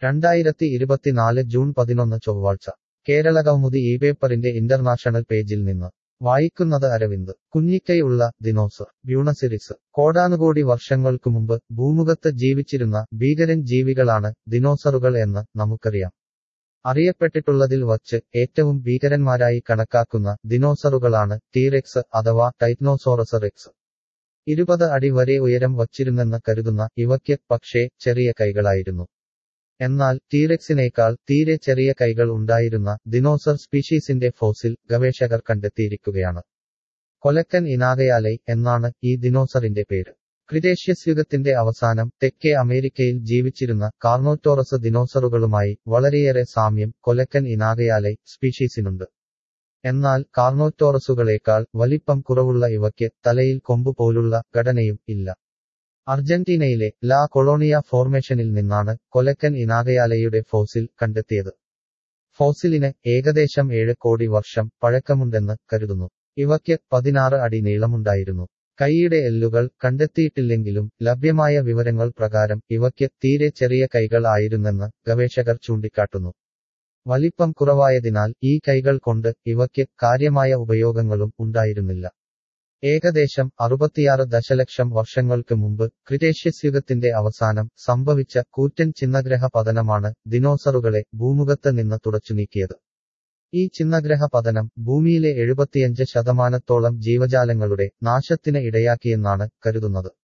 രണ്ടായിരത്തി ഇരുപത്തിനാല് ജൂൺ പതിനൊന്ന് ചൊവ്വാഴ്ച കേരള കൗമുദി ഈ പേപ്പറിന്റെ ഇന്റർനാഷണൽ പേജിൽ നിന്ന് വായിക്കുന്നത് അരവിന്ദ് കുഞ്ഞിക്കൈയുള്ള ദിനോസർ ബ്യൂണസിറിസ് കോടാനുകോടി വർഷങ്ങൾക്കു മുമ്പ് ഭൂമുഖത്ത് ജീവിച്ചിരുന്ന ഭീകരൻ ജീവികളാണ് ദിനോസറുകൾ എന്ന് നമുക്കറിയാം അറിയപ്പെട്ടിട്ടുള്ളതിൽ വച്ച് ഏറ്റവും ഭീകരന്മാരായി കണക്കാക്കുന്ന ദിനോസറുകളാണ് ടീറെക്സ് അഥവാ ടൈറ്റ്നോസോറസ് റെക്സ് ഇരുപത് അടി വരെ ഉയരം വച്ചിരുന്നെന്ന് കരുതുന്ന ഇവയ്ക്ക് പക്ഷേ ചെറിയ കൈകളായിരുന്നു എന്നാൽ ടീറെക്സിനേക്കാൾ തീരെ ചെറിയ കൈകൾ ഉണ്ടായിരുന്ന ദിനോസർ സ്പീഷീസിന്റെ ഫോസിൽ ഗവേഷകർ കണ്ടെത്തിയിരിക്കുകയാണ് കൊലക്കൻ ഇനാഗയാലൈ എന്നാണ് ഈ ദിനോസറിന്റെ പേര് ക്രിറ്റേഷ്യസ് യുഗത്തിന്റെ അവസാനം തെക്കേ അമേരിക്കയിൽ ജീവിച്ചിരുന്ന കാർണോറ്റോറസ് ദിനോസറുകളുമായി വളരെയേറെ സാമ്യം കൊലക്കൻ ഇനാഗയാലൈ സ്പീഷീസിനുണ്ട് എന്നാൽ കാർണോറ്റോറസുകളേക്കാൾ വലിപ്പം കുറവുള്ള ഇവയ്ക്ക് തലയിൽ കൊമ്പ് പോലുള്ള ഘടനയും ഇല്ല അർജന്റീനയിലെ ലാ കൊളോണിയ ഫോർമേഷനിൽ നിന്നാണ് കൊലക്കൻ ഇനാഗയാലയുടെ ഫോസിൽ കണ്ടെത്തിയത് ഫോസിലിന് ഏകദേശം ഏഴ് കോടി വർഷം പഴക്കമുണ്ടെന്ന് കരുതുന്നു ഇവയ്ക്ക് പതിനാറ് അടി നീളമുണ്ടായിരുന്നു കൈയുടെ എല്ലുകൾ കണ്ടെത്തിയിട്ടില്ലെങ്കിലും ലഭ്യമായ വിവരങ്ങൾ പ്രകാരം ഇവയ്ക്ക് തീരെ ചെറിയ കൈകൾ ആയിരുന്നെന്ന് ഗവേഷകർ ചൂണ്ടിക്കാട്ടുന്നു വലിപ്പം കുറവായതിനാൽ ഈ കൈകൾ കൊണ്ട് ഇവയ്ക്ക് കാര്യമായ ഉപയോഗങ്ങളും ഉണ്ടായിരുന്നില്ല ഏകദേശം അറുപത്തിയാറ് ദശലക്ഷം വർഷങ്ങൾക്ക് മുമ്പ് ക്രിറ്റേഷ്യസ് യുഗത്തിന്റെ അവസാനം സംഭവിച്ച കൂറ്റൻ ചിന്നഗ്രഹ പതനമാണ് ദിനോസറുകളെ ഭൂമുഖത്ത് നിന്ന് തുടച്ചുനീക്കിയത് ഈ ചിന്നഗ്രഹ പതനം ഭൂമിയിലെ എഴുപത്തിയഞ്ച് ശതമാനത്തോളം ജീവജാലങ്ങളുടെ നാശത്തിന് ഇടയാക്കിയെന്നാണ് കരുതുന്നത്